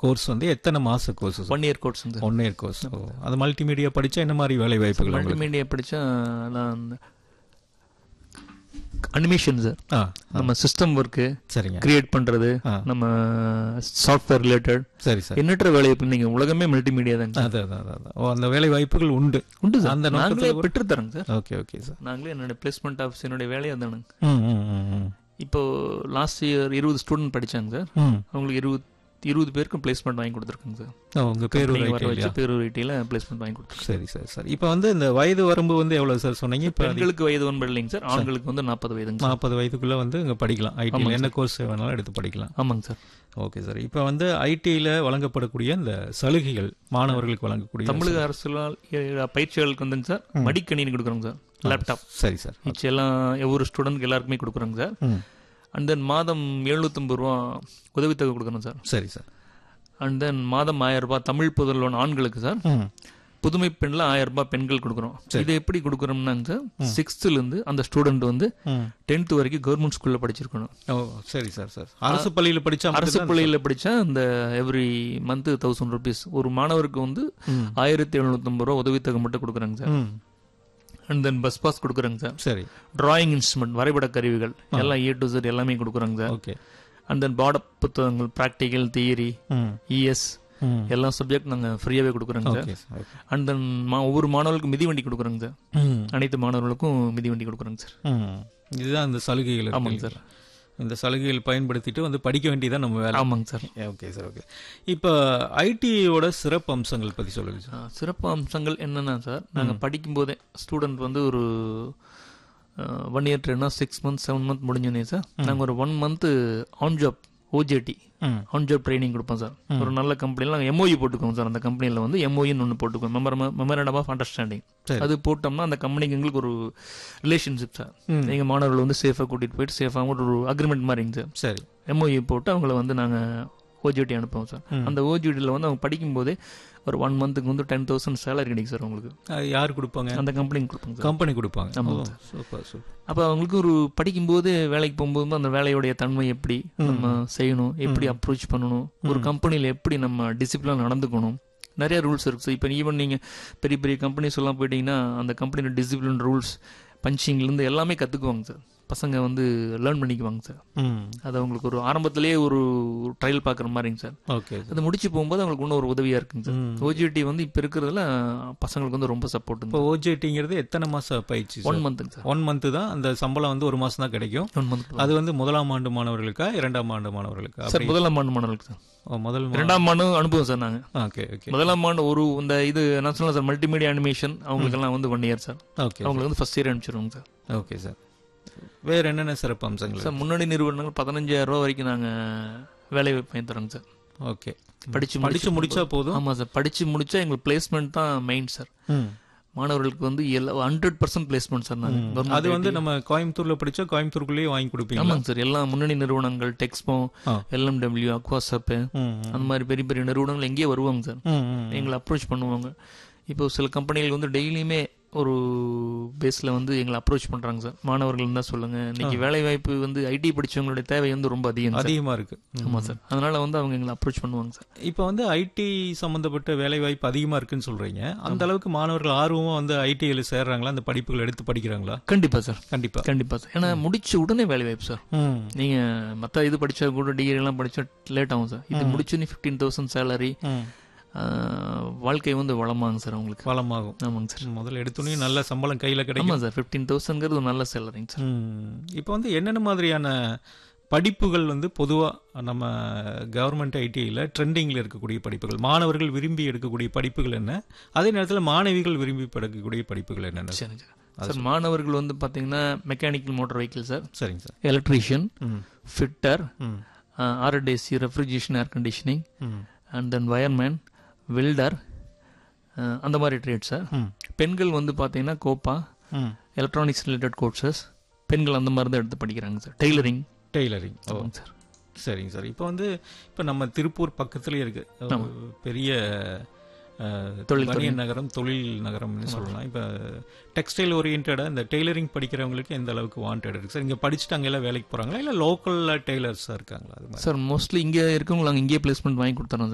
Course வந்து எத்தனை மாச கோர்ஸ் ஒன் இயர் கோர்ஸுங்க சார் ஒன் இயர் கோர்ஸ் அது மல்டிமீடியா படிச்சா என்ன மாதிரி வேலை வாய்ப்புகள் உங்களுக்கு? மல்டிமீடியா படித்தா நான் அந்த அனிமேஷன் சார் ஆ நம்ம சிஸ்டம் ஒர்க்கு சரிங்க கிரியேட் பண்றது ஆ. நம்ம சாஃப்ட்வேர் ரிலேட்டட் சரி சார் எண்ணற்ற வேலைவாய்ப்பு நீங்க உலகமே மல்டிமீடியா தாங்க சார். அதான் அதான், அதான் அதான். ஓ அந்த வேலை வாய்ப்புகள் உண்டு உண்டு சார் அந்த நாங்களே நோக்கத்துல கூட- பெற்று தரோங்க சார் ஓகே ஓகே சார் நாங்களே என்னோட பிளேஸ்மெண்ட் ஆஃபீஸ் என்னுடைய வேலையை தானுங்க ம் ம் ம், ம் இப்போ லாஸ்ட் இயர் இருபது ஸ்டூடெண்ட் படிச்சாங்க சார் ம் அவங்களுக்கு இருபது இருபது பேருக்கும் பிளேஸ்மெண்ட் வாங்கி கொடுத்துருக்கோங்க சார் ஓ, உங்க பேர் ஒரு நீங்க வர ஐடியா வச்சு பேரூர் ஐடியில் பிளேஸ்மெண்ட் வாங்கி கொடுத்துருக்கோம் சரி சரி சார் இப்போ வந்து இந்த வயது வரம்பு வந்து எவ்வளவு சார் சொன்னீங்க இப்போ பெண்களுக்கு வயது ஒன்பது இல்லைங்க சார் ஆண்களுக்கு வந்து நாற்பது வயதுங்க சார் நாற்பது வயதுக்குள்ள வந்து இங்க படிக்கலாம் ஐடியில் ஆமாங்க என்ன கோர்ஸ் வேணாலும் எடுத்து படிக்கலாம் ஆமாங்க சார் ஓகே சார் இப்போ வந்து ஐடியில் வழங்கப்படக்கூடிய இந்த சலுகைகள் மாணவர்களுக்கு வழங்கக்கூடிய தமிழக அரசால் எ- பயிற்சியாளருக்கு வந்துங்க சார் மடிக்கணினி கொடுக்குறோங்க சார் லேப்டாப் சரி சார் ஈச் எல்லாம் ஒவ்வொரு ஸ்டூடெண்ட்க்கு எல்லாருக்குமே கொடுக்குறோங்க சார் ம் அண்ட் தென் மாதம் எழுநூத்தம்பது ரூபா உதவித்தொகை கொடுக்குறோம் சார் சரி சார் அண்ட் தென் மாதம் ஆயிரம் ரூபாய் தமிழ் புதல்வன் ஆண்களுக்கு சார் ம் புதுமை பெண்ல ஆயிரம் ரூபாய் பெண்கள் கொடுக்குறோம் இது எப்படி கொடுக்குறோம்னாங்க சார் சிக்ஸ்த்ல இருந்து அந்த ஸ்டூடெண்ட் வந்து ம் டென்த் வரைக்கும் கவர்மெண்ட் ஸ்கூல்ல படிச்சிருக்கணும் ஓ சரி சார் சார் அரசு பள்ளியில் படிச்சா அரசு மட்டும்தான் பள்ளியில படிச்சா அந்த எவ்ரி மந்த் தௌசண்ட் ருபீஸ் ஒரு மாணவருக்கு வந்து ம். ஆயிரத்தி எழுநூத்தம்பது ரூபா உதவித்தொகை மட்டும் கொடுக்குறாங்க சார் ம் அண்ட் தென் பஸ் பாஸ் கொடுக்குறாங்க சார் சரி டிராயிங் இன்ஸ்ட்ருமெண்ட் வரைபட கருவிகள் எல்லாம் ஏ டு Z எல்லாமே கொடுக்குறாங்க சார் ஓகே அண்ட் தென் பாட புத்தகங்கள் ப்ராக்டிக்கல் தியரி ம் இஎஸ் ம் எல்லா சப்ஜெக்ட் நாங்க ஃப்ரீயாவே கொடுக்குறோங்க sir okay sir okay and then ஒவ்வொரு மாணவர்களுக்கும் மிதிவண்டி கொடுக்குறோங்க சார் ம் அனைத்து மாணவர்களுக்கும் மிதிவண்டி கொடுக்குறோங்க சார் ம் இதுதான் இந்த சலுகைகள் இருக்கு ஆமாங்க சார் இந்த சலுகைகள் பயன்படுத்திட்டு வந்து படிக்க வேண்டியதான் நம்ம வேலை ஆமாங்க சார் ஓகே சார் ஓகே இப்போ ஐடியோட சிறப்பு அம்சங்கள் பத்தி சொல்லுங்க சார் ஆ, சிறப்பு அம்சங்கள் என்னன்னா சார் நாங்க படிக்கும்போதே ஸ்டூடெண்ட் வந்து ஒரு ஒன் இயர் ட்ரெயினா சிக்ஸ் மந்த் செவன் மந்த் முடிஞ்சோடனே சார் நாங்க ஒரு one month on job OJT ம் ஆன் ஜாப் ட்ரைனிங் கொடுப்போம் சார் ஒரு நல்ல கம்பெனியில் நாங்கள் எம்ஓஇ போட்டுக்கோங்க சார் அந்த கம்பெனியில் வந்து எம்ஓஇன்னு ஒன்று போட்டுக்கோம் மெமர மெமரண்டம் ஆஃப் அண்டர்ஸ்டாண்டிங் சரி. அது போட்டோம்னா அந்த கம்பெனிக்கு எங்களுக்கு ஒரு ரிலேஷன்ஷிப் சார் ம். எங்கள் மாணவர்கள் வந்து சேஃபாக கூட்டிகிட்டு போயிட்டு சேஃபாக ஒரு அக்ரிமெண்ட் மாதிரிங்க சார் சரி எம்ஓஇ போட்டு அவங்கள வந்து நாங்கள் ஓஜிடி அனுப்புவோம் சார் ம். அந்த ஓஜிடியில் வந்து அவங்க படிக்கும்போதே ஒரு ஒன் மந்த்துக்கு வந்து டென் தௌசண்ட் சேலரி கிடைக்கும் சார் அவங்களுக்கு அது யார் கொடுப்பாங்க அந்த கம்பெனிக்கு கொடுப்போங்க சார் கம்பெனி கொடுப்பாங்க ஆமாங்க ஓ, சூப்பர் சூப்பர் அப்போ அவங்களுக்கு ஒரு படிக்கும்போது வேலைக்கு போகும்போது அந்த வேலையோடைய தன்மை எப்படி நம்ம செய்யணும் எப்படி அப்ரோச் பண்ணணும் ஒரு கம்பெனியில் எப்படி நம்ம டிசிப்ளின் நடந்துக்கணும் நிறைய ரூல்ஸ் இருக்கு சார் இப்போ ஈவன் நீங்கள் பெரிய பெரிய கம்பெனிஸ் எல்லாம் போயிட்டீங்கன்னா அந்த கம்பெனியோட டிசிப்ளின் ரூல்ஸ் பஞ்சிங்லேருந்து எல்லாமே கற்றுக்குவாங்க சார் பசங்க வந்து லேர்ன் பண்ணிக்குவாங்க சார் ம் அது அவங்களுக்கு ஒரு ஆரம்பத்திலேயே ஒரு ட்ரையல் பார்க்குற மாதிரிங்க சார் ஓகே அது முடிச்சு போகும்போது அவங்களுக்கு இன்னும் ஒரு உதவியாக இருக்குங்க சார் ம். ஓஜிடி வந்து இப்போ இருக்கிறதுல பசங்களுக்கு வந்து ரொம்ப சப்போர்ட்டுங்க இப்போ ஓஜேடிங்கிறது எத்தனை மாச பயிற்சி ஒன் மந்த்துங்க சார் ஒன் மந்த் தான் அந்த சம்பளம் வந்து ஒரு மாசம் தான் கிடைக்கும் ஒன் மந்த் அது வந்து முதலாம் ஆண்டு மாணவர்களுக்கா இரண்டாம் ஆண்டு மாணவர்களுக்கா சார் முதலாம் ஆண்டு மாணவர்களுக்கு சார் ஓ, முதல் மா- இரண்டாம் ஆண்டு அனுப்புவோம் சார் நாங்கள் ஓகே ஓகே முதலாம் ஆண்டு ஒரு இந்த இது நான் சொன்னேன் சார் மல்டிமீடியா அனிமேஷன் அவங்களுக்கெல்லாம் வந்து ஒன் இயர் சார் ஓகே அவங்களுக்கு வந்து ஃபர்ஸ்ட் இயர் அனுப்பிச்சிருவோங்க சார் ஓகே சார் வேற என்னென்ன சிறப்பு அம்சங்கள் சார் முன்னணி நிறுவனங்கள் பதினஞ்சாயிரம் ரூபா வரைக்கும் நாங்கள் வேலை வாங்கி தரோங்க சார் ஓகே படிச்சு படிச்சு முடிச்சா போதும் ஆமாம் சார் படிச்சு முடிச்சா எங்களுக்கு பிளேஸ்மெண்ட் தான் மெயின் சார் ம். மாணவர்களுக்கு வந்து எல்லா ஹண்ட்ரட் பர்சன்ட் பிளேஸ்மெண்ட் சார் நாங்கள் அது வந்து நம்ம கோயம்புத்தூர்ல படிச்சா கோயம்புத்தூருக்குள்ளேயே வாங்கி கொடுப்பீங்க ஆமாங்க சார் எல்லா முன்னணி நிறுவனங்கள் டெக்ஸ்போ ஆ. எல்எம்டபிள்யூ அக்வாசப்பு ம், அந்த மாதிரி பெரிய பெரிய நிறுவனங்கள் எங்கேயே வருவாங்க சார் ம், ம். எங்களை அப்ரோச் பண்ணுவாங்க இப்போ சில கம்பெனிகள் வந்து டெய்லியுமே ஒரு பேஸ்ல வந்து எங்களை அப்ரோச் பண்றாங்க சார் மாணவர்கள் தான் சொல்லுங்க இன்னைக்கு வேலை வாய்ப்பு வந்து ஐடி படிச்சவங்களுடைய தேவை வந்து ரொம்ப அதிகம் சார் அதிகமா இருக்கு ஆமா சார் அதனால வந்து அவங்க எங்களை அப்ரோச் பண்ணுவாங்க சார் இப்போ வந்து ஐடி சம்பந்தப்பட்ட வேலை வாய்ப்பு அதிகமா இருக்குன்னு சொல்றீங்க அந்த அளவுக்கு மாணவர்கள் ஆர்வமா வந்து ஐடியில் சேர்றாங்களா அந்த படிப்புகள் எடுத்து படிக்கிறாங்களா கண்டிப்பா சார் கண்டிப்பா கண்டிப்பா சார் ஏன்னா முடிச்ச உடனே வேலை வாய்ப்பு சார் ம். நீங்க மத்த இது படிச்சா கூட டிகிரி எல்லாம் படிச்சா லேட் ஆகும் சார் இது முடிச்சோன்னே ஃபிஃப்டீன் தௌசண்ட் சேலரி ம். வாழ்க்கை வந்து வளமாங்க சார் அவங்களுக்கு வளமாகும் ஆமாங்க சார் முதல்ல எடுத்தோடனே நல்ல சம்பளம் கையில கிடைக்கும் ஆமா சார் ஃபிஃப்டீன் தௌசண்ட்ங்கிறது ஒரு நல்ல சேலரிங்க சார் ம். இப்போ வந்து என்னென்ன மாதிரியான படிப்புகள் வந்து பொதுவா நம்ம கவர்மெண்ட் ஐடிஐயில் ட்ரெண்டிங்கில் இருக்கக்கூடிய படிப்புகள் மாணவர்கள் விரும்பி எடுக்கக்கூடிய படிப்புகள் என்ன அதே நேரத்தில் மாணவிகள் விரும்பி படிக்கக்கூடிய படிப்புகள் என்னென்ன சரிங்க சார் சார் மாணவர்கள் வந்து பாத்தீங்கன்னா மெக்கானிக்கல் மோட்டார் வெஹிக்கிள் சார் சரிங்க சார் எலக்ட்ரீஷியன் ம் ஃபிட்டர் ம் ஆர்எஸ்சி ரெஃப்ரிஜரேஷன் ஏர் கண்டிஷனிங் ம் அண்ட் தென் வயர்மேன் வெல்டர் அந்த மாதிரி ட்ரேட் சார் ம் பெண்கள் வந்து பார்த்தீங்கன்னா கோப்பா ம் எலக்ட்ரானிக்ஸ் ரிலேட்டட் கோர்சஸ் பெண்கள் அந்த மாதிரி தான் எடுத்து படிக்கிறாங்க சார் டெய்லரிங் டெய்லரிங் ஓ சார் சரிங்க சார் இப்போ வந்து இப்போ நம்ம திருப்பூர் பக்கத்துலேயே இருக்கு ஒரு பெரிய அஹ், தொழில் பனியன் நகரம் தொழில் நகரம்னு சொல்லலாம் இப்போ டெக்ஸ்டைல் ஓரியன்டாக இந்த டெய்லரிங் படிக்கிறவங்களுக்கு எந்த அளவுக்கு வாண்டட் இருக்கு சார் இங்கே படிச்சுட்டு அங்கே எல்லாம் வேலைக்கு போகிறாங்களா இல்லை லோக்கலில் டெய்லர்ஸாக இருக்காங்களா அது மாதிரி சார் மோஸ்ட்லி இங்கே இருக்கவங்க நாங்கள் இங்கேயே பிளேஸ்மெண்ட் வாங்கி கொடுத்துறோம்